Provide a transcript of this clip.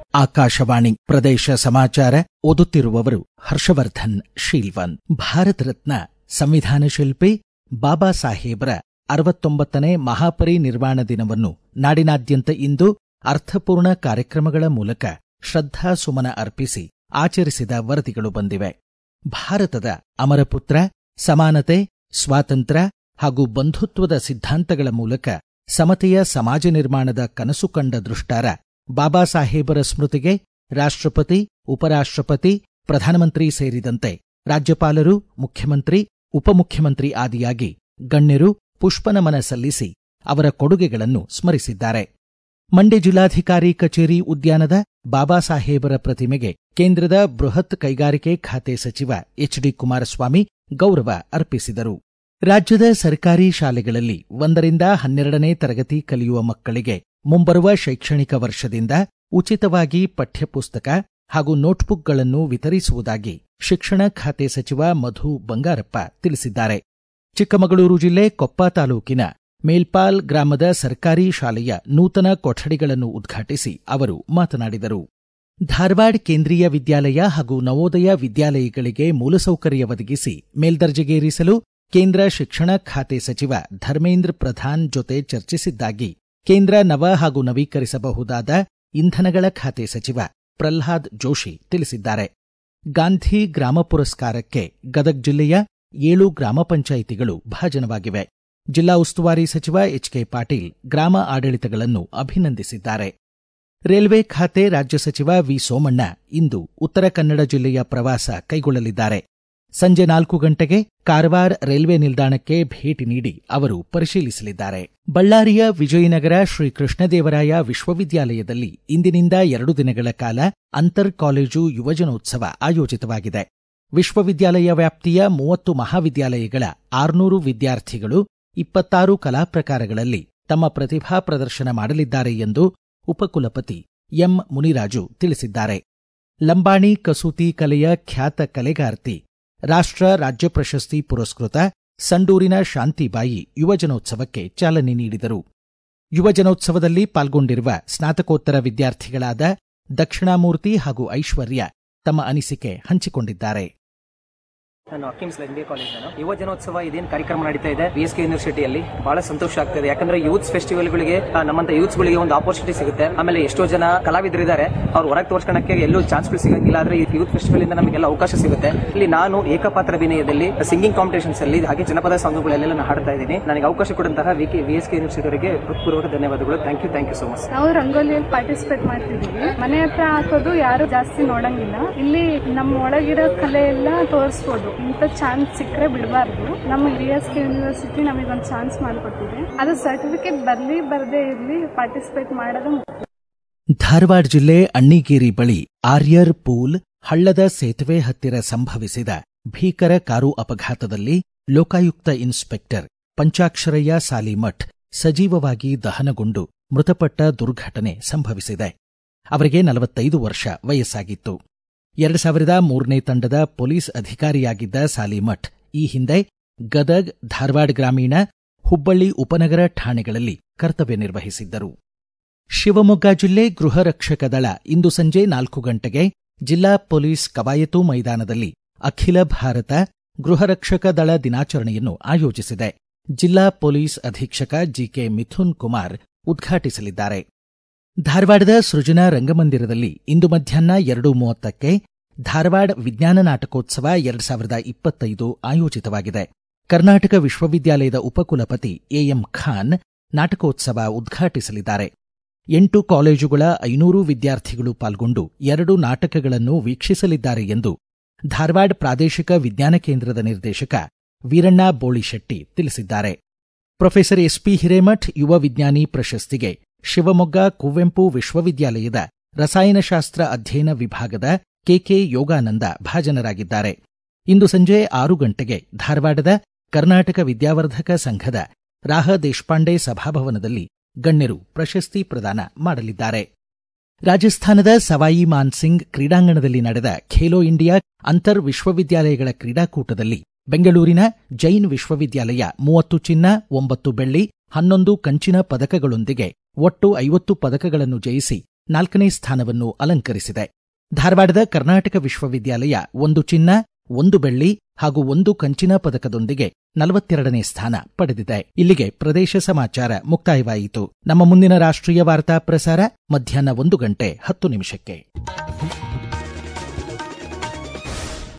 ಆಕಾಶವಾಣಿ ಪ್ರದೇಶ ಸಮಾಚಾರ ಓದುತ್ತಿರುವವರು ಹರ್ಷವರ್ಧನ್ ಶೀಲ್ವನ್ ಭಾರತ ರತ್ನ ಸಂವಿಧಾನ ಶಿಲ್ಪಿ ಬಾಬಾ ಸಾಹೇಬ್ರ ಅರವತ್ತೊಂಬತ್ತನೇ ಮಹಾಪರಿನಿರ್ವಾಣ ದಿನವನ್ನು ನಾಡಿನಾದ್ಯಂತ ಇಂದು ಅರ್ಥಪೂರ್ಣ ಕಾರ್ಯಕ್ರಮಗಳ ಮೂಲಕ ಶ್ರದ್ಧಾ ಸುಮನ ಅರ್ಪಿಸಿ ಆಚರಿಸಿದ ವರದಿಗಳು ಬಂದಿವೆ ಭಾರತದ ಅಮರಪುತ್ರ ಸಮಾನತೆ ಸ್ವಾತಂತ್ರ್ಯ ಹಾಗೂ ಬಂಧುತ್ವದ ಸಿದ್ಧಾಂತಗಳ ಮೂಲಕ ಸಮತೆಯ ಸಮಾಜ ನಿರ್ಮಾಣದ ಕನಸು ಕಂಡ ದೃಷ್ಟಾರ ಬಾಬಾ ಸಾಹೇಬರ ಸ್ಮೃತಿಗೆ ರಾಷ್ಟ್ರಪತಿ ಉಪರಾಷ್ಟ್ರಪತಿ ಪ್ರಧಾನಮಂತ್ರಿ ಸೇರಿದಂತೆ ರಾಜ್ಯಪಾಲರು ಮುಖ್ಯಮಂತ್ರಿ ಉಪಮುಖ್ಯಮಂತ್ರಿ ಆದಿಯಾಗಿ ಗಣ್ಯರು ಪುಷ್ಪನಮನ ಸಲ್ಲಿಸಿ ಅವರ ಕೊಡುಗೆಗಳನ್ನು ಸ್ಮರಿಸಿದ್ದಾರೆ ಮಂಡ್ಯ ಜಿಲ್ಲಾಧಿಕಾರಿ ಕಚೇರಿ ಉದ್ಯಾನದ ಬಾಬಾ ಸಾಹೇಬರ ಪ್ರತಿಮೆಗೆ ಕೇಂದ್ರದ ಬೃಹತ್ ಕೈಗಾರಿಕೆ ಖಾತೆ ಸಚಿವ ಎಚ್ಡಿ ಕುಮಾರಸ್ವಾಮಿ ಗೌರವ ಅರ್ಪಿಸಿದರು ರಾಜ್ಯದ ಸರ್ಕಾರಿ ಶಾಲೆಗಳಲ್ಲಿ ಒಂದರಿಂದ ಹನ್ನೆರಡನೇ ತರಗತಿ ಕಲಿಯುವ ಮಕ್ಕಳಿಗೆ ಮುಂಬರುವ ಶೈಕ್ಷಣಿಕ ವರ್ಷದಿಂದ ಉಚಿತವಾಗಿ ಪಠ್ಯಪುಸ್ತಕ ಹಾಗೂ ನೋಟ್ಬುಕ್ಗಳನ್ನು ವಿತರಿಸುವುದಾಗಿ ಶಿಕ್ಷಣ ಖಾತೆ ಸಚಿವ ಮಧು ಬಂಗಾರಪ್ಪ ತಿಳಿಸಿದ್ದಾರೆ ಚಿಕ್ಕಮಗಳೂರು ಜಿಲ್ಲೆ ಕೊಪ್ಪ ತಾಲೂಕಿನ ಮೇಲ್ಪಾಲ್ ಗ್ರಾಮದ ಸರ್ಕಾರಿ ಶಾಲೆಯ ನೂತನ ಕೊಠಡಿಗಳನ್ನು ಉದ್ಘಾಟಿಸಿ ಅವರು ಮಾತನಾಡಿದರು ಧಾರವಾಡ ಕೇಂದ್ರೀಯ ವಿದ್ಯಾಲಯ ಹಾಗೂ ನವೋದಯ ವಿದ್ಯಾಲಯಗಳಿಗೆ ಮೂಲಸೌಕರ್ಯ ಒದಗಿಸಿ ಮೇಲ್ದರ್ಜೆಗೇರಿಸಲು ಕೇಂದ್ರ ಶಿಕ್ಷಣ ಖಾತೆ ಸಚಿವ ಧರ್ಮೇಂದ್ರ ಪ್ರಧಾನ್ ಜೊತೆ ಚರ್ಚಿಸಿದ್ದಾಗಿ ಕೇಂದ್ರ ನವ ಹಾಗೂ ನವೀಕರಿಸಬಹುದಾದ ಇಂಧನಗಳ ಖಾತೆ ಸಚಿವ ಪ್ರಲ್ಹಾದ್ ಜೋಶಿ ತಿಳಿಸಿದ್ದಾರೆ ಗಾಂಧಿ ಗ್ರಾಮ ಪುರಸ್ಕಾರಕ್ಕೆ ಗದಗ್ ಜಿಲ್ಲೆಯ ಏಳು ಗ್ರಾಮ ಪಂಚಾಯಿತಿಗಳು ಭಾಜನವಾಗಿವೆ ಜಿಲ್ಲಾ ಉಸ್ತುವಾರಿ ಸಚಿವ ಎಚ್ಕೆ ಪಾಟೀಲ್ ಗ್ರಾಮ ಆಡಳಿತಗಳನ್ನು ಅಭಿನಂದಿಸಿದ್ದಾರೆ ರೈಲ್ವೆ ಖಾತೆ ರಾಜ್ಯ ಸಚಿವ ವಿ ಸೋಮಣ್ಣ ಇಂದು ಉತ್ತರ ಕನ್ನಡ ಜಿಲ್ಲೆಯ ಪ್ರವಾಸ ಕೈಗೊಳ್ಳಲಿದ್ದಾರೆ ಸಂಜೆ ನಾಲ್ಕು ಗಂಟೆಗೆ ಕಾರವಾರ ರೈಲ್ವೆ ನಿಲ್ದಾಣಕ್ಕೆ ಭೇಟಿ ನೀಡಿ ಅವರು ಪರಿಶೀಲಿಸಲಿದ್ದಾರೆ ಬಳ್ಳಾರಿಯ ವಿಜಯನಗರ ಶ್ರೀ ಕೃಷ್ಣದೇವರಾಯ ವಿಶ್ವವಿದ್ಯಾಲಯದಲ್ಲಿ ಇಂದಿನಿಂದ ಎರಡು ದಿನಗಳ ಕಾಲ ಅಂತರ್ ಕಾಲೇಜು ಯುವಜನೋತ್ಸವ ಆಯೋಜಿತವಾಗಿದೆ ವಿಶ್ವವಿದ್ಯಾಲಯ ವ್ಯಾಪ್ತಿಯ ಮೂವತ್ತು ಮಹಾವಿದ್ಯಾಲಯಗಳ ಆರುನೂರು ವಿದ್ಯಾರ್ಥಿಗಳು ಇಪ್ಪತ್ತಾರು ಕಲಾ ಪ್ರಕಾರಗಳಲ್ಲಿ ತಮ್ಮ ಪ್ರತಿಭಾ ಪ್ರದರ್ಶನ ಮಾಡಲಿದ್ದಾರೆ ಎಂದು ಉಪಕುಲಪತಿ ಎಂ ಮುನಿರಾಜು ತಿಳಿಸಿದ್ದಾರೆ ಲಂಬಾಣಿ ಕಸೂತಿ ಕಲೆಯ ಖ್ಯಾತ ಕಲೆಗಾರ್ತಿ ರಾಷ್ಟ್ರ ರಾಜ್ಯ ಪ್ರಶಸ್ತಿ ಪುರಸ್ಕೃತ ಸಂಡೂರಿನ ಶಾಂತಿಬಾಯಿ ಯುವಜನೋತ್ಸವಕ್ಕೆ ಚಾಲನೆ ನೀಡಿದರು ಯುವಜನೋತ್ಸವದಲ್ಲಿ ಪಾಲ್ಗೊಂಡಿರುವ ಸ್ನಾತಕೋತ್ತರ ವಿದ್ಯಾರ್ಥಿಗಳಾದ ದಕ್ಷಿಣಾಮೂರ್ತಿ ಹಾಗೂ ಐಶ್ವರ್ಯ ತಮ್ಮ ಅನಿಸಿಕೆ ಹಂಚಿಕೊಂಡಿದ್ದಾರೆ ನಾನು ಅಕಿಮ್ಸ್ ಎಂಬಿ ಕಾಲೇಜ್ ನಾನು ಯುವ ಜನೋತ್ಸವ ಇದೇನು ಕಾರ್ಯಕ್ರಮ ನಡೀತಾ ಇದೆ ಬಿ ಎಸ್ ಕೆ ಯೂನಿವರ್ಸಿಟಿಯಲ್ಲಿ ಬಹಳ ಸಂತೋಷ ಆಗ್ತಿದೆ ಯಾಕಂದ್ರೆ ಯೂತ್ಸ್ ಫೆಸ್ಟಿವಲ್ಗಳಿಗೆ ನಮ್ಮಂತ ಯೂತ್ಸ್ ಗಳಿಗೆ ಒಂದು ಆಪರ್ಚುನಿಟಿ ಸಿಗುತ್ತೆ ಆಮೇಲೆ ಎಷ್ಟೋ ಜನ ಕಲಾವಿದರಿದ್ದಾರೆ ಅವ್ರು ಹೊರಗೆ ತೋರ್ಸ್ಕೊಳಕ್ಕೆ ಎಲ್ಲೂ ಚಾನ್ಸ್ಗಳು ಸಿಗಂಗಿಲ್ಲ ಆದ್ರೆ ಈ ಯೂತ್ ಫೆಸ್ಟಿವಲ್ ಇಂದ ನಮಗೆಲ್ಲ ಅವಕಾಶ ಸಿಗುತ್ತೆ ಇಲ್ಲಿ ನಾನು ಏಕಪಾತ್ರ ಅಭಿನಯದಲ್ಲಿ ಸಿಂಗಿಂಗ್ ಕಾಂಪಿಟೇಷನ್ಸ್ ಅಲ್ಲಿ ಹಾಗೆ ಜನಪದ ಸಾಂಗ್ಗಳೆಲ್ಲ ನಾನು ಹಾಡ್ತಾ ಇದ್ದೀನಿ ನನಗೆ ಅವಕಾಶ ಕೊಟ್ಟಂತಹ V K V S K university ಅವರಿಗೆ ಹೃತ್ಪೂರ್ವಕ ಧನ್ಯವಾದಗಳು thank you thank you so much ನಾವು ರಂಗೋಲಿಯಲ್ಲಿ ಪಾರ್ಟಿಸಿಪೇಟ್ ಮಾಡ್ತಿದೀವಿ ಮನೆ ಹತ್ರ ಹಾಕೋದು ಯಾರು ಜಾಸ್ತಿ ನೋಡಂಗಿಲ್ಲ ಇಲ್ಲಿ ನಮ್ಮ ಒಳಗಿರೋ ಕಲೆ ಎಲ್ಲ ತೋರಿಸ್ಬೋದು ಇಂಥ ಚಾನ್ಸ್ ಸಿಕ್ಕರೆ ಬಿಡಬಾರ್ದು ನಮ್ಮ ಬಿ ಎಸ್ ಕೆ ಯೂನಿವರ್ಸಿಟಿ ನಮಗೊಂದು ಚಾನ್ಸ್ ಮಾಡಿಕೊಟ್ಟಿದೆ ಅದು ಸರ್ಟಿಫಿಕೇಟ್ ಬರ್ಲಿ ಬರದೇ ಇರಲಿ ಪಾರ್ಟಿಸಿಪೇಟ್ ಮಾಡೋದು ಮುಖ್ಯ. ಧಾರವಾಡ ಜಿಲ್ಲೆ ಅಣ್ಣಿಗೇರಿ ಬಳಿ ಆರ್ಯರ್ ಪೂಲ್ ಹಳ್ಳದ ಸೇತುವೆ ಹತ್ತಿರ ಸಂಭವಿಸಿದ ಭೀಕರ ಕಾರು ಅಪಘಾತದಲ್ಲಿ ಲೋಕಾಯುಕ್ತ ಇನ್ಸ್ಪೆಕ್ಟರ್ ಪಂಚಾಕ್ಷರಯ್ಯ ಸಾಲಿಮಠ್ ಸಜೀವವಾಗಿ ದಹನಗೊಂಡು ಮೃತಪಟ್ಟ ದುರ್ಘಟನೆ ಸಂಭವಿಸಿದೆ ಅವರಿಗೆ ನಲವತ್ತೈದು ವರ್ಷ ವಯಸ್ಸಾಗಿತ್ತು ಎರಡು ಸಾವಿರದ ಮೂರನೇ ತಂಡದ ಪೊಲೀಸ್ ಅಧಿಕಾರಿಯಾಗಿದ್ದ ಸಾಲಿಮಠ್ ಈ ಹಿಂದೆ ಗದಗ್ ಧಾರವಾಡ ಗ್ರಾಮೀಣ ಹುಬ್ಬಳ್ಳಿ ಉಪನಗರ ಠಾಣೆಗಳಲ್ಲಿ ಕರ್ತವ್ಯ ನಿರ್ವಹಿಸಿದ್ದರು ಶಿವಮೊಗ್ಗ ಜಿಲ್ಲೆ ಗೃಹ ರಕ್ಷಕ ದಳ ಇಂದು ಸಂಜೆ ನಾಲ್ಕು ಗಂಟೆಗೆ ಜಿಲ್ಲಾ ಪೊಲೀಸ್ ಕವಾಯತು ಮೈದಾನದಲ್ಲಿ ಅಖಿಲ ಭಾರತ ಗೃಹ ರಕ್ಷಕ ದಳ ದಿನಾಚರಣೆಯನ್ನು ಆಯೋಜಿಸಿದೆ ಜಿಲ್ಲಾ ಪೊಲೀಸ್ ಅಧೀಕ್ಷಕ ಜಿಕೆ ಮಿಥುನ್ ಕುಮಾರ್ ಉದ್ಘಾಟಿಸಲಿದ್ದಾರೆ ಧಾರವಾಡದ ಸೃಜನಾ ರಂಗಮಂದಿರದಲ್ಲಿ ಇಂದು ಮಧ್ಯಾಹ್ನ ಎರಡು ಮೂವತ್ತಕ್ಕೆ ಧಾರವಾಡ ವಿಜ್ಞಾನ ನಾಟಕೋತ್ಸವ ಎರಡು ಸಾವಿರದ ಇಪ್ಪತ್ತೈದು ಆಯೋಜಿತವಾಗಿದೆ ಕರ್ನಾಟಕ ವಿಶ್ವವಿದ್ಯಾಲಯದ ಉಪಕುಲಪತಿ ಎಎಂ ಖಾನ್ ನಾಟಕೋತ್ಸವ ಉದ್ಘಾಟಿಸಲಿದ್ದಾರೆ ಎಂಟು ಕಾಲೇಜುಗಳ ಐನೂರು ವಿದ್ಯಾರ್ಥಿಗಳು ಪಾಲ್ಗೊಂಡು ಎರಡು ನಾಟಕಗಳನ್ನು ವೀಕ್ಷಿಸಲಿದ್ದಾರೆ ಎಂದು ಧಾರವಾಡ ಪ್ರಾದೇಶಿಕ ವಿಜ್ಞಾನ ಕೇಂದ್ರದ ನಿರ್ದೇಶಕ ವೀರಣ್ಣ ಬೋಳಿಶೆಟ್ಟಿ ತಿಳಿಸಿದ್ದಾರೆ ಪ್ರೊಫೆಸರ್ ಎಸ್ಪಿ ಹಿರೇಮಠ್ ಯುವ ವಿಜ್ಞಾನಿ ಪ್ರಶಸ್ತಿಗೆ ಶಿವಮೊಗ್ಗ ಕುವೆಂಪು ವಿಶ್ವವಿದ್ಯಾಲಯದ ರಸಾಯನಶಾಸ್ತ್ರ ಅಧ್ಯಯನ ವಿಭಾಗದ ಕೆಕೆ ಯೋಗಾನಂದ ಭಾಜನರಾಗಿದ್ದಾರೆ ಇಂದು ಸಂಜೆ ಆರು ಗಂಟೆಗೆ ಧಾರವಾಡದ ಕರ್ನಾಟಕ ವಿದ್ಯಾವರ್ಧಕ ಸಂಘದ ರಾಹ ದೇಶಪಾಂಡೆ ಸಭಾಭವನದಲ್ಲಿ ಗಣ್ಯರು ಪ್ರಶಸ್ತಿ ಪ್ರದಾನ ಮಾಡಲಿದ್ದಾರೆ ರಾಜಸ್ಥಾನದ ಸವಾಯಿ ಮಾನ್ಸಿಂಗ್ ಕ್ರೀಡಾಂಗಣದಲ್ಲಿ ನಡೆದ ಖೇಲೋ ಇಂಡಿಯಾ ಅಂತರ್ ವಿಶ್ವವಿದ್ಯಾಲಯಗಳ ಕ್ರೀಡಾಕೂಟದಲ್ಲಿ ಬೆಂಗಳೂರಿನ ಜೈನ್ ವಿಶ್ವವಿದ್ಯಾಲಯ ಮೂವತ್ತು ಚಿನ್ನ ಒಂಬತ್ತು ಬೆಳ್ಳಿ ಹನ್ನೊಂದು ಕಂಚಿನ ಪದಕಗಳೊಂದಿಗೆ ಒಟ್ಟು ಐವತ್ತು ಪದಕಗಳನ್ನು ಜಯಿಸಿ ನಾಲ್ಕನೇ ಸ್ಥಾನವನ್ನು ಅಲಂಕರಿಸಿದೆ ಧಾರವಾಡದ ಕರ್ನಾಟಕ ವಿಶ್ವವಿದ್ಯಾಲಯ ಒಂದು ಚಿನ್ನ ಒಂದು ಬೆಳ್ಳಿ ಹಾಗೂ ಒಂದು ಕಂಚಿನ ಪದಕದೊಂದಿಗೆ ನಲವತ್ತೆರಡನೇ ಸ್ಥಾನ ಪಡೆದಿದೆ ಇಲ್ಲಿಗೆ ಪ್ರದೇಶ ಸಮಾಚಾರ ಮುಕ್ತಾಯವಾಯಿತು ನಮ್ಮ ಮುಂದಿನ ರಾಷ್ಟ್ರೀಯ ವಾರ್ತಾ ಪ್ರಸಾರ ಮಧ್ಯಾಹ್ನ ಒಂದು ಗಂಟೆ ಹತ್ತು ನಿಮಿಷಕ್ಕೆ